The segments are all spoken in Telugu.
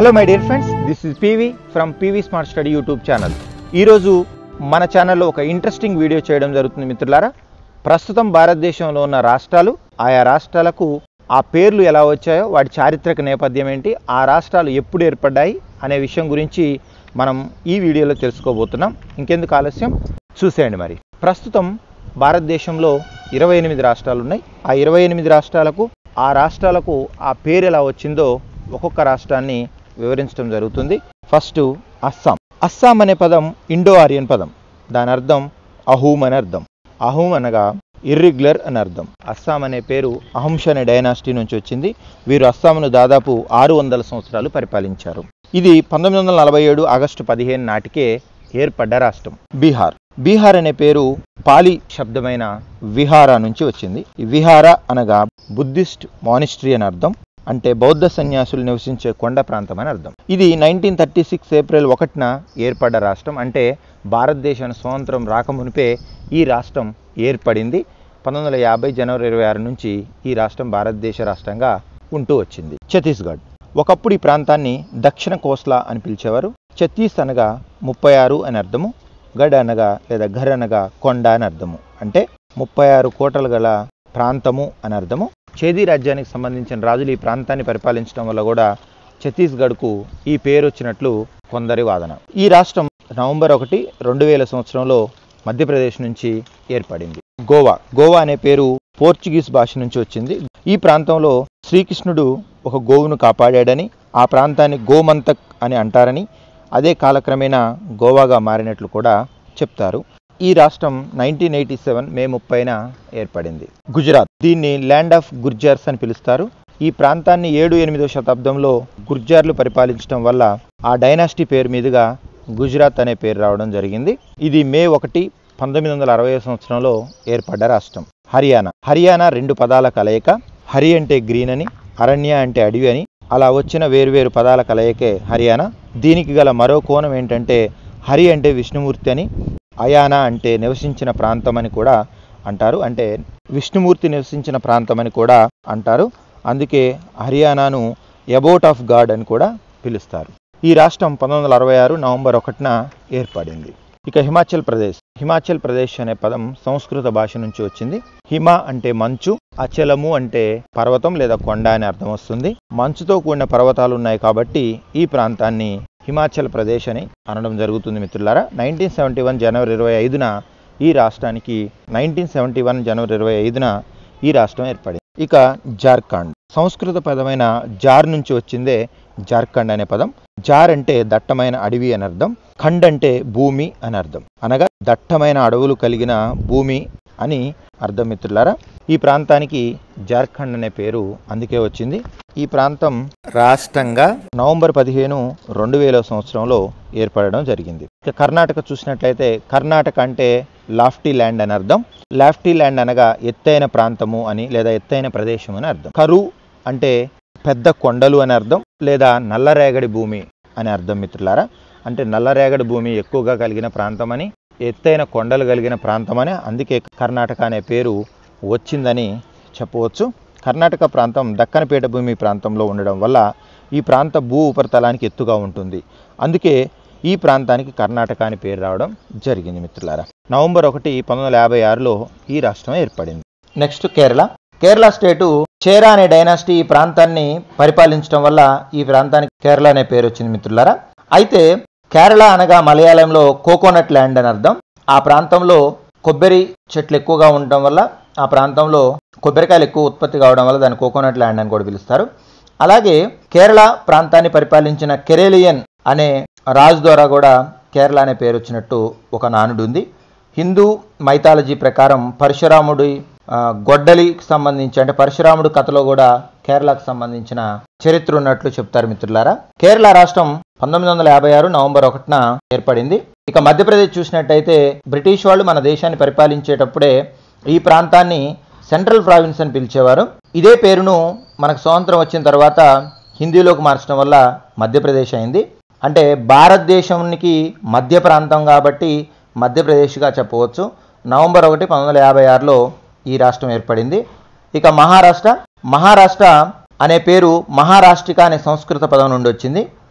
hello my dear friends this is PV from PV smart study YouTube channel ఈరోజు మన ఛానల్లో ఒక ఇంట్రెస్టింగ్ వీడియో చేయడం జరుగుతుంది మిత్రులారా ప్రస్తుతం భారతదేశంలో ఉన్న రాష్ట్రాలు ఆయా రాష్ట్రాలకు ఆ పేర్లు ఎలా వచ్చాయో వాటి చారిత్రక నేపథ్యం ఏంటి ఆ రాష్ట్రాలు ఎప్పుడు ఏర్పడ్డాయి అనే విషయం గురించి మనం ఈ వీడియోలో తెలుసుకోబోతున్నాం ఇంకెందుకు ఆలస్యం చూసేయండి మరి ప్రస్తుతం భారతదేశంలో ఇరవై ఎనిమిది రాష్ట్రాలు ఉన్నాయి ఆ ఇరవై ఎనిమిది రాష్ట్రాలకు ఆ రాష్ట్రాలకు ఆ పేరు ఎలా వచ్చిందో ఒక్కొక్క రాష్ట్రాన్ని వివరించడం జరుగుతుంది ఫస్ట్ అస్సాం అస్సాం అనే పదం ఇండో ఆరియన్ పదం దాని అర్థం అహూమ్ అని అర్థం అహూమ్ అనగా ఇర్రెగ్యులర్ అని అర్థం అస్సాం అనే పేరు అహంష అనే డైనాసిటీ నుంచి వచ్చింది వీరు అస్సాంను దాదాపు ఆరు వందల సంవత్సరాలు పరిపాలించారు ఇది పంతొమ్మిది వందల నలభై ఏడు ఆగస్టు పదిహేను నాటికే ఏర్పడ్డ రాష్ట్రం బీహార్ బీహార్ అనే పేరు పాలి శబ్దమైన విహార నుంచి వచ్చింది ఈ విహార అనగా బుద్ధిస్ట్ మానిస్ట్రీ అని అర్థం అంటే బౌద్ధ సన్యాసులు నివసించే కొండ ప్రాంతం అని అర్థం ఇది నైన్టీన్ థర్టీ సిక్స్ ఏప్రిల్ ఒకటిన ఏర్పడ్డ రాష్ట్రం అంటే భారతదేశానికి స్వతంత్రం రాకమునిపే ఈ రాష్ట్రం ఏర్పడింది పంతొమ్మిది వందల యాభై జనవరి ఇరవై ఆరు నుంచి ఈ రాష్ట్రం భారతదేశ రాష్ట్రంగా ఉంటూ వచ్చింది ఛత్తీస్గఢ్ ఒకప్పుడు ఈ ప్రాంతాన్ని దక్షిణ కోస్లా అని పిలిచేవారు ఛత్తీస్ అనగా ముప్పై ఆరు అని అర్థము గడ్ అనగా లేదా ఘర్ అనగా కొండ అని అర్థము అంటే ముప్పై ఆరు కోటలు గల ప్రాంతము అని అర్థము చేదీ రాజ్యానికి సంబంధించిన రాజులు ఈ ప్రాంతాన్ని పరిపాలించడం వల్ల కూడా ఛత్తీస్గఢ్కు ఈ పేరు వచ్చినట్లు కొందరి వాదన ఈ రాష్ట్రం నవంబర్ ఒకటి రెండు వేల సంవత్సరంలో మధ్యప్రదేశ్ నుంచి ఏర్పడింది గోవా గోవా అనే పేరు పోర్చుగీస్ భాష నుంచి వచ్చింది ఈ ప్రాంతంలో శ్రీకృష్ణుడు ఒక గోవును కాపాడాడని ఆ ప్రాంతాన్ని గోమంతక్ అని అంటారని అదే కాలక్రమేణా గోవాగా మారినట్లు కూడా చెప్తారు ఈ రాష్ట్రం నైన్టీన్ ఎయిటీ సెవెన్ మే ముప్పైన ఏర్పడింది గుజరాత్ దీన్ని ల్యాండ్ ఆఫ్ గుర్జార్స్ అని పిలుస్తారు ఈ ప్రాంతాన్ని ఏడు ఎనిమిదో శతాబ్దంలో గుర్జార్లు పరిపాలించడం వల్ల ఆ డైనాసిటీ పేరు మీదుగా గుజరాత్ అనే పేరు రావడం జరిగింది ఇది మే ఒకటి పంతొమ్మిది వందల అరవై సంవత్సరంలో ఏర్పడ్డ రాష్ట్రం హర్యానా హర్యానా రెండు పదాల కలయిక హరి అంటే గ్రీన్ అని అరణ్య అంటే అడవి అని అలా వచ్చిన వేరువేరు పదాల కలయికే హర్యానా దీనికి గల మరో కోణం ఏంటంటే హరి అంటే విష్ణుమూర్తి అని అయానా అంటే నివసించిన ప్రాంతం అని కూడా అంటారు అంటే విష్ణుమూర్తి నివసించిన ప్రాంతం అని కూడా అంటారు అందుకే హర్యానాను ఎబౌట్ ఆఫ్ గాడ్ అని కూడా పిలుస్తారు ఈ రాష్ట్రం పంతొమ్మిది వందల అరవై ఆరు నవంబర్ ఒకటిన ఏర్పడింది ఇక హిమాచల్ ప్రదేశ్ హిమాచల్ ప్రదేశ్ అనే పదం సంస్కృత భాష నుంచి వచ్చింది హిమ అంటే మంచు అచలము అంటే పర్వతం లేదా కొండ అని అర్థం వస్తుంది మంచుతో కూడిన పర్వతాలు ఉన్నాయి కాబట్టి ఈ ప్రాంతాన్ని హిమాచల్ ప్రదేశ్ అని అనడం జరుగుతుంది మిత్రులారా నైన్టీన్ సెవెంటీ వన్ జనవరి ఇరవై ఐదున ఈ రాష్ట్రానికి నైన్టీన్ సెవెంటీ వన్ జనవరి ఇరవై ఐదున ఈ రాష్ట్రం ఏర్పడింది ఇక జార్ఖండ్ సంస్కృత పదమైన జార్ నుంచి వచ్చిందే జార్ఖండ్ అనే పదం జార్ అంటే దట్టమైన అడవి అని అర్థం ఖండ్ అంటే భూమి అని అర్థం అనగా దట్టమైన అడవులు కలిగిన భూమి అని అర్థం మిత్రులారా ఈ ప్రాంతానికి జార్ఖండ్ అనే పేరు అందుకే వచ్చింది ఈ ప్రాంతం రాష్ట్రంగా నవంబర్ పదిహేను రెండు వేల సంవత్సరంలో ఏర్పడడం జరిగింది ఇక కర్ణాటక చూసినట్లయితే కర్ణాటక అంటే లాఫ్టీ ల్యాండ్ అని అర్థం లాఫ్టీ ల్యాండ్ అనగా ఎత్తైన ప్రాంతము అని లేదా ఎత్తైన ప్రదేశం అని అర్థం కరు అంటే పెద్ద కొండలు అని అర్థం లేదా నల్లరేగడి భూమి అని అర్థం మిత్రులారా అంటే నల్లరేగడి భూమి ఎక్కువగా కలిగిన ప్రాంతమని ఎత్తైన కొండలు కలిగిన ప్రాంతమని అందుకే కర్ణాటక అనే పేరు వచ్చిందని చెప్పవచ్చు కర్ణాటక ప్రాంతం దక్కన పీఠభూమి ప్రాంతంలో ఉండడం వల్ల ఈ ప్రాంత భూ ఉపరితలానికి ఎత్తుగా ఉంటుంది అందుకే ఈ ప్రాంతానికి కర్ణాటక అని పేరు రావడం జరిగింది మిత్రులారా నవంబర్ ఒకటి పంతొమ్మిది వందల యాభై ఆరులో ఈ రాష్ట్రం ఏర్పడింది నెక్స్ట్ కేరళ కేరళ స్టేటు చేరా అనే డైనాసిటీ ఈ ప్రాంతాన్ని పరిపాలించడం వల్ల ఈ ప్రాంతానికి కేరళ అనే పేరు వచ్చింది మిత్రులారా అయితే కేరళ అనగా మలయాళంలో కోకోనట్ ల్యాండ్ అని అర్థం ఆ ప్రాంతంలో కొబ్బరి చెట్లు ఎక్కువగా ఉండటం వల్ల ఆ ప్రాంతంలో కొబ్బరికాయలు ఎక్కువ ఉత్పత్తి కావడం వల్ల దాన్ని కోకోనట్ ల్యాండ్ అని కూడా పిలుస్తారు అలాగే కేరళ ప్రాంతాన్ని పరిపాలించిన కెరేలియన్ అనే రాజు ద్వారా కూడా కేరళ అనే పేరు వచ్చినట్టు ఒక నానుడు ఉంది హిందూ మైథాలజీ ప్రకారం పరశురాముడి ఆ, గొడ్డలికి సంబంధించి అంటే పరశురాముడు కథలో కూడా కేరళకు సంబంధించిన చరిత్ర ఉన్నట్లు చెప్తారు మిత్రులారా కేరళ రాష్ట్రం పంతొమ్మిది వందల యాభై ఆరు నవంబర్ ఒకటిన ఏర్పడింది ఇక మధ్యప్రదేశ్ చూసినట్టయితే బ్రిటిష్ వాళ్ళు మన దేశాన్ని పరిపాలించేటప్పుడే ఈ ప్రాంతాన్ని సెంట్రల్ ప్రావిన్స్ అని పిలిచేవారు ఇదే పేరును మనకు స్వాతంత్రం వచ్చిన తర్వాత హిందీలోకి మార్చడం వల్ల మధ్యప్రదేశ్ అయింది అంటే భారతదేశానికి మధ్య ప్రాంతం కాబట్టి మధ్యప్రదేశ్గా చెప్పవచ్చు నవంబర్ ఒకటి పంతొమ్మిది వందల యాభై ఆరులో ఈ రాష్ట్రం ఏర్పడింది ఇక మహారాష్ట్ర మహారాష్ట్ర అనే పేరు మహారాష్ట్రిక అనే సంస్కృత పదం నుండి వచ్చింది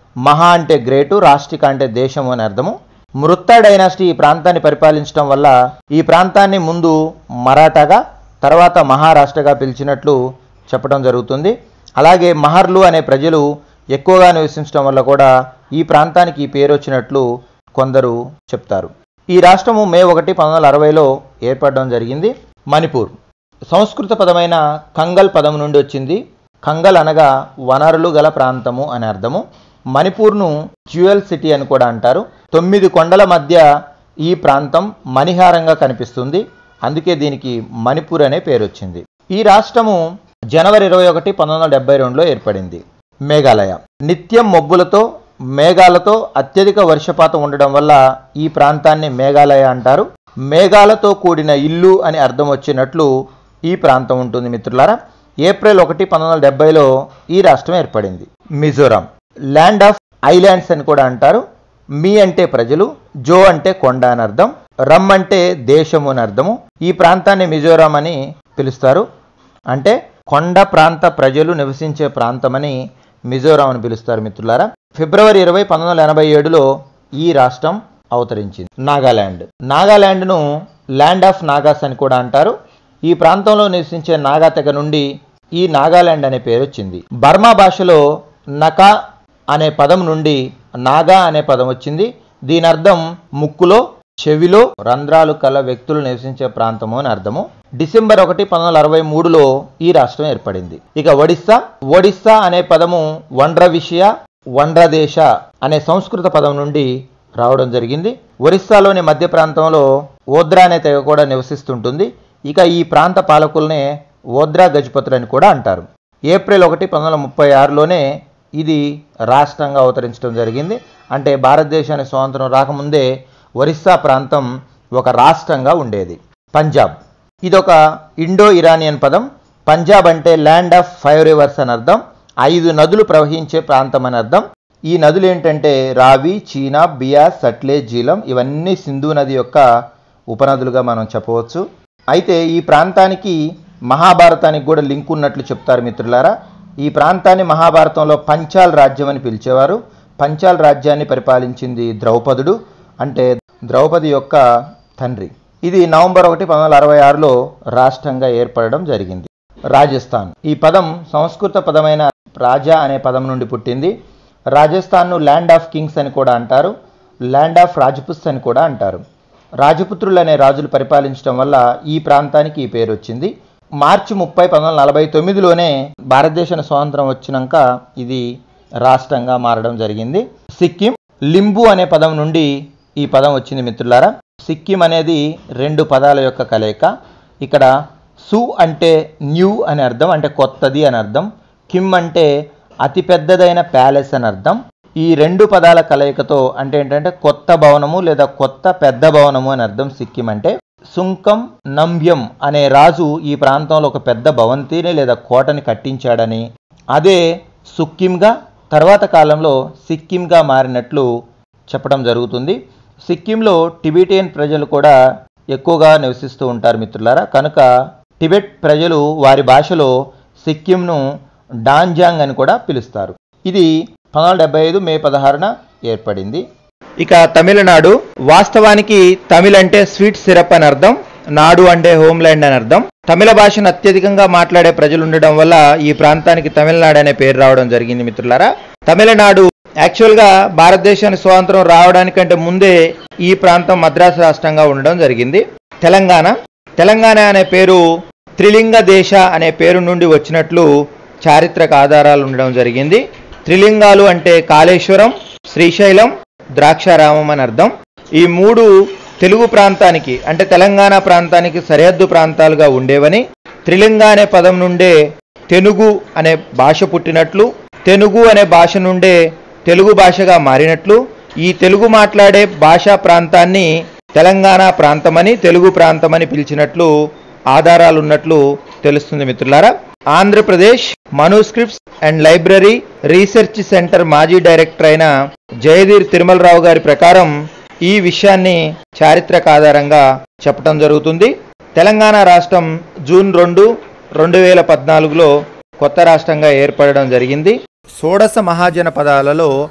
మహా అంటే గ్రేటు రాష్ట్రిక అంటే దేశము అని అర్థము మృత్తా డైనాసిటీ ఈ ప్రాంతాన్ని పరిపాలించడం వల్ల ఈ ప్రాంతాన్ని ముందు మరాఠాగా తర్వాత మహారాష్ట్రగా పిలిచినట్లు చెప్పడం జరుగుతుంది అలాగే మహర్లు అనే ప్రజలు ఎక్కువగా నివసించడం వల్ల కూడా ఈ ప్రాంతానికి ఈ పేరు వచ్చినట్లు కొందరు చెప్తారు ఈ రాష్ట్రము మే ఒకటి పంతొమ్మిది వందల అరవైలో ఏర్పడడం జరిగింది మణిపూర్ సంస్కృత పదమైన కంగల్ పదం నుండి వచ్చింది కంగల్ అనగా వనరులు గల ప్రాంతము అని అర్థము మణిపూర్ను జ్యువెల్ సిటీ అని కూడా అంటారు తొమ్మిది కొండల మధ్య ఈ ప్రాంతం మణిహారంగా కనిపిస్తుంది అందుకే దీనికి మణిపూర్ అనే పేరు వచ్చింది ఈ రాష్ట్రము జనవరి ఇరవై ఒకటి పంతొమ్మిది వందల డెబ్బై రెండులో ఏర్పడింది మేఘాలయ నిత్యం మబ్బులతో మేఘాలతో అత్యధిక వర్షపాతం ఉండడం వల్ల ఈ ప్రాంతాన్ని మేఘాలయ అంటారు మేఘాలతో కూడిన ఇల్లు అని అర్థం వచ్చినట్లు ఈ ప్రాంతం ఉంటుంది మిత్రులారా ఏప్రిల్ ఒకటి పంతొమ్మిది వందల డెబ్బైలో ఈ రాష్ట్రం ఏర్పడింది మిజోరాం ల్యాండ్ ఆఫ్ ఐలాండ్స్ అని కూడా అంటారు మీ అంటే ప్రజలు జో అంటే కొండ అని అర్థం రమ్ అంటే దేశము అని అర్థము ఈ ప్రాంతాన్ని మిజోరాం అని పిలుస్తారు అంటే కొండ ప్రాంత ప్రజలు నివసించే ప్రాంతమని మిజోరాం అని పిలుస్తారు మిత్రులారా ఫిబ్రవరి ఇరవై పంతొమ్మిది వందల ఎనభై ఏడులో ఈ రాష్ట్రం అవతరించింది నాగాల్యాండ్ నాగాల్యాండ్ను ల్యాండ్ ఆఫ్ నాగాస్ అని కూడా అంటారు ఈ ప్రాంతంలో నివసించే నాగా తెగ నుండి ఈ నాగాల్యాండ్ అనే పేరు వచ్చింది బర్మా భాషలో నకా అనే పదం నుండి నాగా అనే పదం వచ్చింది దీని అర్థం ముక్కులో చెవిలో రంధ్రాలు కల వ్యక్తులు నివసించే ప్రాంతము అని అర్థము డిసెంబర్ ఒకటి పంతొమ్మిది వందల అరవై మూడులో ఈ రాష్ట్రం ఏర్పడింది ఇక ఒడిస్సా ఒడిస్సా అనే పదము వండ్ర విషయ వండ్రదేశ అనే సంస్కృత పదం నుండి రావడం జరిగింది ఒరిస్సాలోని మధ్య ప్రాంతంలో ఓద్రా అనే తెగ కూడా నివసిస్తుంటుంది ఇక ఈ ప్రాంత పాలకులనే ఓద్రా గజపతులు అని కూడా అంటారు ఏప్రిల్ ఒకటి పంతొమ్మిది వందల ముప్పై ఆరులోనే ఇది రాష్ట్రంగా అవతరించడం జరిగింది అంటే భారతదేశానికి స్వాతంత్రం రాకముందే ఒరిస్సా ప్రాంతం ఒక రాష్ట్రంగా ఉండేది పంజాబ్ ఇదొక ఇండో ఇరానియన్ పదం పంజాబ్ అంటే ల్యాండ్ ఆఫ్ ఫైవ్ రివర్స్ అని అర్థం ఐదు నదులు ప్రవహించే ప్రాంతం అని అర్థం ఈ నదులు ఏంటంటే రావి చీనా బియాస్ సట్లేజ్ జీలం ఇవన్నీ సింధు నది యొక్క ఉపనదులుగా మనం చెప్పవచ్చు అయితే ఈ ప్రాంతానికి మహాభారతానికి కూడా లింక్ ఉన్నట్లు చెప్తారు మిత్రులారా ఈ ప్రాంతాన్ని మహాభారతంలో పంచాల్ రాజ్యం అని పిలిచేవారు పంచాల్ రాజ్యాన్ని పరిపాలించింది ద్రౌపదుడు అంటే ద్రౌపది యొక్క తండ్రి ఇది నవంబర్ ఒకటి పంతొమ్మిది వందల అరవై ఆరులో రాష్ట్రంగా ఏర్పడడం జరిగింది రాజస్థాన్ ఈ పదం సంస్కృత పదమైన రాజా అనే పదం నుండి పుట్టింది రాజస్థాన్ను ల్యాండ్ ఆఫ్ కింగ్స్ అని కూడా అంటారు ల్యాండ్ ఆఫ్ రాజపుత్స్ అని కూడా అంటారు రాజపుత్రులు అనే రాజులు పరిపాలించడం వల్ల ఈ ప్రాంతానికి ఈ పేరు వచ్చింది మార్చి ముప్పై పంతొమ్మిది వందల నలభై తొమ్మిదిలోనే భారతదేశ స్వాతంత్రం వచ్చినాక ఇది రాష్ట్రంగా మారడం జరిగింది సిక్కిం లింబు అనే పదం నుండి ఈ పదం వచ్చింది మిత్రులారా సిక్కిం అనేది రెండు పదాల యొక్క కలయిక ఇక్కడ సు అంటే న్యూ అని అర్థం అంటే కొత్తది అని అర్థం కిమ్ అంటే అతి పెద్దదైన ప్యాలెస్ అని అర్థం ఈ రెండు పదాల కలయికతో అంటే ఏంటంటే కొత్త భవనము లేదా కొత్త పెద్ద భవనము అని అర్థం సిక్కిం అంటే సుంకం నంభ్యం అనే రాజు ఈ ప్రాంతంలో ఒక పెద్ద భవంతిని లేదా కోటని కట్టించాడని అదే సుక్కింగా తర్వాత కాలంలో సిక్కింగా మారినట్లు చెప్పడం జరుగుతుంది సిక్కింలో టిబెటియన్ ప్రజలు కూడా ఎక్కువగా నివసిస్తూ ఉంటారు మిత్రులారా కనుక టిబెట్ ప్రజలు వారి భాషలో సిక్కింను డాంజాంగ్ అని కూడా పిలుస్తారు ఇది పంతొమ్మిది వందల డెబ్బై ఐదు మే పదహారున ఏర్పడింది ఇక తమిళనాడు వాస్తవానికి తమిళ్ అంటే స్వీట్ సిరప్ అని అర్థం నాడు అంటే హోమ్ల్యాండ్ అని అర్థం తమిళ భాషను అత్యధికంగా మాట్లాడే ప్రజలు ఉండడం వల్ల ఈ ప్రాంతానికి తమిళనాడు అనే పేరు రావడం జరిగింది మిత్రులారా తమిళనాడు యాక్చువల్గా భారతదేశానికి స్వాతంత్రం రావడానికంటే ముందే ఈ ప్రాంతం మద్రాసు రాష్ట్రంగా ఉండడం జరిగింది తెలంగాణ తెలంగాణ అనే పేరు త్రిలింగ దేశ అనే పేరు నుండి వచ్చినట్లు చారిత్రక ఆధారాలు ఉండడం జరిగింది త్రిలింగాలు అంటే కాళేశ్వరం శ్రీశైలం ద్రాక్షారామం అని అర్థం ఈ మూడు తెలుగు ప్రాంతానికి అంటే తెలంగాణ ప్రాంతానికి సరిహద్దు ప్రాంతాలుగా ఉండేవని త్రిలింగ అనే పదం నుండే తెనుగు అనే భాష పుట్టినట్లు తెనుగు అనే భాష నుండే తెలుగు భాషగా మారినట్లు ఈ తెలుగు మాట్లాడే భాషా ప్రాంతాన్ని తెలంగాణ ప్రాంతమని తెలుగు ప్రాంతమని పిలిచినట్లు ఆధారాలు ఉన్నట్లు తెలుస్తుంది మిత్రులారా Andhra Pradesh manuscripts and library research centre మాజీ డైరెక్టర్ అయిన జయధీర్ తిరుమలరావు గారి ప్రకారం ఈ విషయాన్ని చారిత్రక ఆధారంగా చెప్పడం జరుగుతుంది తెలంగాణ రాష్ట్రం జూన్ రెండు రెండు వేల పద్నాలుగులో కొత్త రాష్ట్రంగా ఏర్పడడం జరిగింది షోడశ మహాజన పదాలలో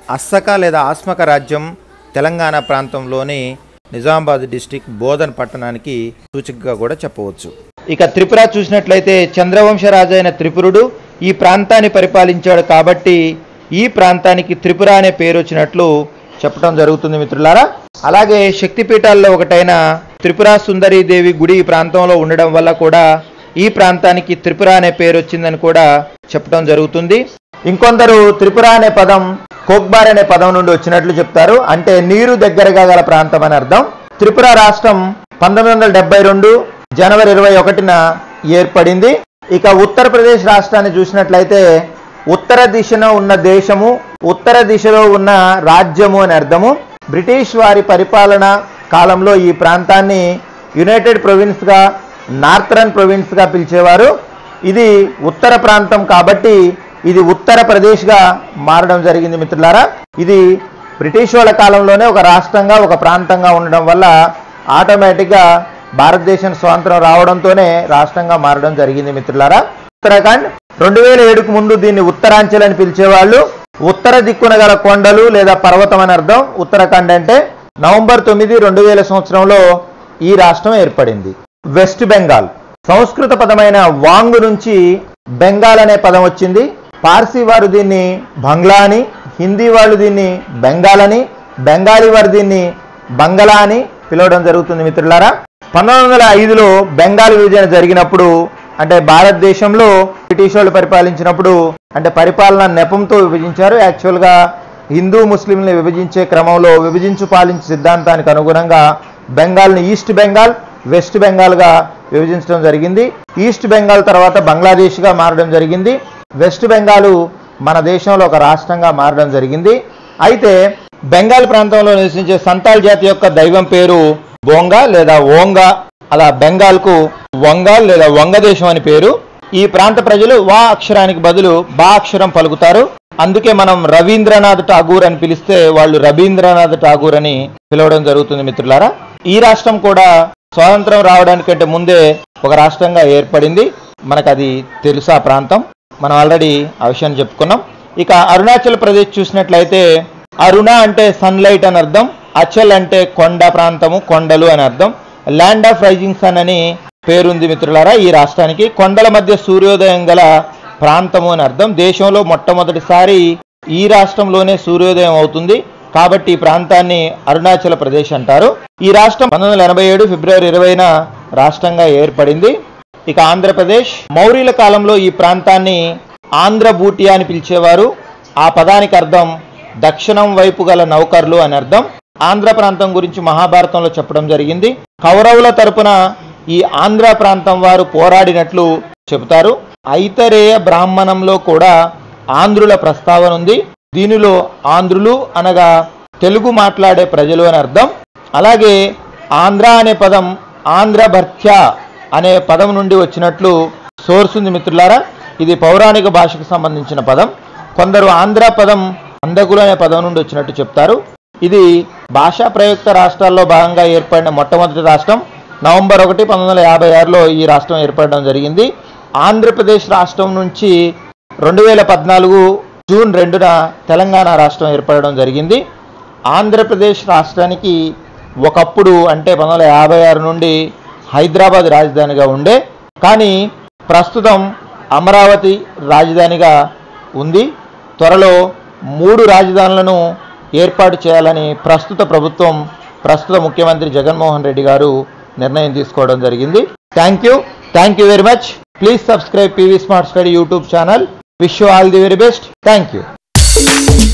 అస్సక లేదా ఆస్మక రాజ్యం తెలంగాణ ప్రాంతంలోని నిజామాబాద్ డిస్టిక్ బోధన్ పట్టణానికి సూచికగా కూడా చెప్పవచ్చు ఇక త్రిపుర చూసినట్లయితే చంద్రవంశ రాజు అయిన త్రిపురుడు ఈ ప్రాంతాన్ని పరిపాలించాడు కాబట్టి ఈ ప్రాంతానికి త్రిపుర అనే పేరు వచ్చినట్లు చెప్పడం జరుగుతుంది మిత్రులారా అలాగే శక్తిపీఠాల్లో ఒకటైన త్రిపుర సుందరీ దేవి గుడి ఈ ప్రాంతంలో ఉండడం వల్ల కూడా ఈ ప్రాంతానికి త్రిపుర అనే పేరు వచ్చిందని కూడా చెప్పడం జరుగుతుంది ఇంకొందరు త్రిపుర అనే పదం కోక్బార్ అనే పదం నుండి వచ్చినట్లు చెప్తారు అంటే నీరు దగ్గరగా గల ప్రాంతం అని అర్థం త్రిపుర రాష్ట్రం పంతొమ్మిది వందల డెబ్బై రెండు జనవరి ఇరవై ఒకటిన ఏర్పడింది ఇక ఉత్తరప్రదేశ్ రాష్ట్రాన్ని చూసినట్లయితే ఉత్తర దిశన ఉన్న దేశము ఉత్తర దిశలో ఉన్న రాజ్యము అని అర్థము బ్రిటిష్ వారి పరిపాలన కాలంలో ఈ ప్రాంతాన్ని యునైటెడ్ ప్రొవిన్స్గా నార్థరన్ ప్రొవిన్స్గా పిలిచేవారు ఇది ఉత్తర ప్రాంతం కాబట్టి ఇది ఉత్తర ప్రదేశ్గా మారడం జరిగింది మిత్రులారా ఇది బ్రిటిష్ వాళ్ళ కాలంలోనే ఒక రాష్ట్రంగా ఒక ప్రాంతంగా ఉండడం వల్ల ఆటోమేటిక్గా భారతదేశం స్వాతంత్రం రావడంతోనే రాష్ట్రంగా మారడం జరిగింది మిత్రులారా ఉత్తరాఖండ్ రెండు వేల ఏడుకు ముందు దీన్ని ఉత్తరాంచల్ అని పిలిచేవాళ్ళు ఉత్తర దిక్కున గల కొండలు లేదా పర్వతం అని అర్థం ఉత్తరాఖండ్ అంటే నవంబర్ తొమ్మిది రెండు వేల సంవత్సరంలో ఈ రాష్ట్రం ఏర్పడింది వెస్ట్ బెంగాల్ సంస్కృత పదమైన వాంగ్ నుంచి బెంగాల్ అనే పదం వచ్చింది పార్సీ వారు దీన్ని బంగ్లా అని హిందీ వాళ్ళు దీన్ని బెంగాల్ అని బెంగాలీ వారు దీన్ని బంగళా అని పిలవడం జరుగుతుంది మిత్రులారా పంతొమ్మిది వందల ఐదులో బెంగాల్ విభజన జరిగినప్పుడు అంటే భారతదేశంలో బ్రిటిష్ వాళ్ళు పరిపాలించినప్పుడు అంటే పరిపాలన నెపంతో విభజించారు యాక్చువల్గా హిందూ ముస్లింని విభజించే క్రమంలో విభజించు పాలించే సిద్ధాంతానికి అనుగుణంగా బెంగాల్ని ఈస్ట్ బెంగాల్ వెస్ట్ బెంగాల్గా విభజించడం జరిగింది ఈస్ట్ బెంగాల్ తర్వాత బంగ్లాదేశ్గా మారడం జరిగింది వెస్ట్ బెంగాల్ మన దేశంలో ఒక రాష్ట్రంగా మారడం జరిగింది అయితే బెంగాల్ ప్రాంతంలో నివసించే సంతాల్ జాతి యొక్క దైవం పేరు బోంగా లేదా ఓంగా అలా బెంగాల్కు వంగాల్ లేదా వంగదేశం అని పేరు ఈ ప్రాంత ప్రజలు వా అక్షరానికి బదులు బా అక్షరం పలుకుతారు అందుకే మనం రవీంద్రనాథ్ ఠాగూర్ అని పిలిస్తే వాళ్ళు రవీంద్రనాథ్ ఠాగూర్ అని పిలవడం జరుగుతుంది మిత్రులారా ఈ రాష్ట్రం కూడా స్వాతంత్రం రావడానికంటే ముందే ఒక రాష్ట్రంగా ఏర్పడింది మనకు అది తెలుసా ప్రాంతం మనం ఆల్రెడీ ఆ విషయాన్ని చెప్పుకున్నాం ఇక అరుణాచల్ ప్రదేశ్ చూసినట్లయితే అరుణ అంటే సన్లైట్ అని అర్థం అచల్ అంటే కొండ ప్రాంతము కొండలు అని అర్థం ల్యాండ్ ఆఫ్ రైజింగ్ సన్ అని పేరుంది మిత్రులారా ఈ రాష్ట్రానికి కొండల మధ్య సూర్యోదయం గల ప్రాంతము అని అర్థం దేశంలో మొట్టమొదటిసారి ఈ రాష్ట్రంలోనే సూర్యోదయం అవుతుంది కాబట్టి ఈ ప్రాంతాన్ని అరుణాచల్ ప్రదేశ్ అంటారు ఈ రాష్ట్రం పంతొమ్మిది వందల ఎనభై ఏడు ఫిబ్రవరి ఇరవైన రాష్ట్రంగా ఏర్పడింది ఇక ఆంధ్రప్రదేశ్ మౌర్యుల కాలంలో ఈ ప్రాంతాన్ని ఆంధ్రబూటియా అని పిలిచేవారు ఆ పదానికి అర్థం దక్షిణం వైపు గల నౌకర్లు అని అర్థం ఆంధ్ర ప్రాంతం గురించి మహాభారతంలో చెప్పడం జరిగింది కౌరవుల తరపున ఈ ఆంధ్ర ప్రాంతం వారు పోరాడినట్లు చెబుతారు ఐతరేయ బ్రాహ్మణంలో కూడా ఆంధ్రుల ప్రస్తావన ఉంది దీనిలో ఆంధ్రులు అనగా తెలుగు మాట్లాడే ప్రజలు అని అర్థం అలాగే ఆంధ్ర అనే పదం ఆంధ్రభర్త్య అనే పదం నుండి వచ్చినట్లు సోర్స్ ఉంది మిత్రులారా ఇది పౌరాణిక భాషకు సంబంధించిన పదం కొందరు ఆంధ్ర పదం అందకులు అనే పదం నుండి వచ్చినట్టు చెప్తారు ఇది భాషా ప్రయుక్త రాష్ట్రాల్లో భాగంగా ఏర్పడిన మొట్టమొదటి రాష్ట్రం నవంబర్ ఒకటి పంతొమ్మిది వందల యాభై ఆరులో ఈ రాష్ట్రం ఏర్పడడం జరిగింది ఆంధ్రప్రదేశ్ రాష్ట్రం నుంచి రెండు వేల పద్నాలుగు జూన్ రెండున తెలంగాణ రాష్ట్రం ఏర్పడడం జరిగింది ఆంధ్రప్రదేశ్ రాష్ట్రానికి ఒకప్పుడు అంటే పంతొమ్మిది వందల యాభై ఆరు నుండి హైదరాబాద్ రాజధానిగా ఉండే కానీ ప్రస్తుతం అమరావతి రాజధానిగా ఉంది త్వరలో మూడు రాజధానులను ఏర్పాటు చేయాలని ప్రస్తుత ప్రభుత్వం ప్రస్తుత ముఖ్యమంత్రి జగన్మోహన్ రెడ్డి గారు నిర్ణయం తీసుకోవడం జరిగింది thank you thank you very much please subscribe PV smart study YouTube channel wish you all the very best thank you